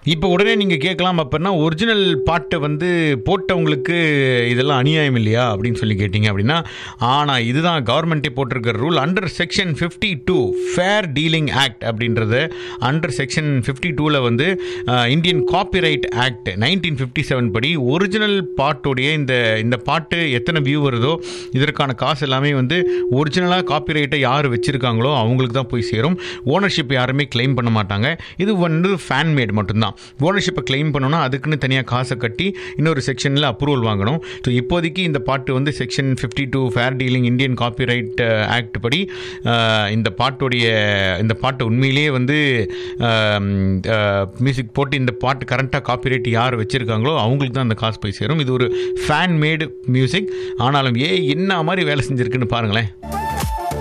இப்போ உடனே நீங்கள் கேட்கலாம் அப்படின்னா ஒரிஜினல் பாட்டை வந்து போட்டவங்களுக்கு இதெல்லாம் அநியாயம் இல்லையா அப்படின்னு சொல்லி கேட்டிங்க அப்படின்னா ஆனால் இதுதான் கவர்மெண்ட்டே போட்டிருக்கிற rule under section fifty two fair dealing act அப்படின்றது அண்டர் செக்ஷன் ஃபிஃப்டி டூவில் வந்து Indian copyright act nineteen fifty seven படி ஒரிஜினல் பாட்டுடைய இந்த இந்த பாட்டு எத்தனை வியூ வருதோ இதற்கான காசு எல்லாமே வந்து ஒரிஜினலாக காப்பிரைட்டை யார் வச்சுருக்காங்களோ அவங்களுக்கு தான் போய் சேரும் ஓனர்ஷிப் யாருமே கிளைம் பண்ண மாட்டாங்க இது வந்து ஃபேன் மேட் மட்டும்தான் ஓனர்ஷிப்பை கிளைம் பண்ணணும்னா அதுக்குன்னு தனியாக காசை கட்டி இன்னொரு செக்ஷனில் அப்ரூவல் வாங்கணும் ஸோ இப்போதைக்கு இந்த பாட்டு வந்து section fifty two fair dealing Indian copyright act படி அஹ், இந்த பாட்டுடைய இந்த பாட்டு உண்மையிலேயே வந்து மியூசிக் போட்டு இந்த பாட்டு கரண்ட்டாக காப்பிரைட் யார் வச்சுருக்காங்களோ அவங்களுக்கு தான் அந்த காசு போய் சேரும் இது ஒரு ஃபேன் மேடு மியூசிக் ஆனாலும் ஏ என்ன மாதிரி வேலை செஞ்சுருக்குன்னு பாருங்களேன்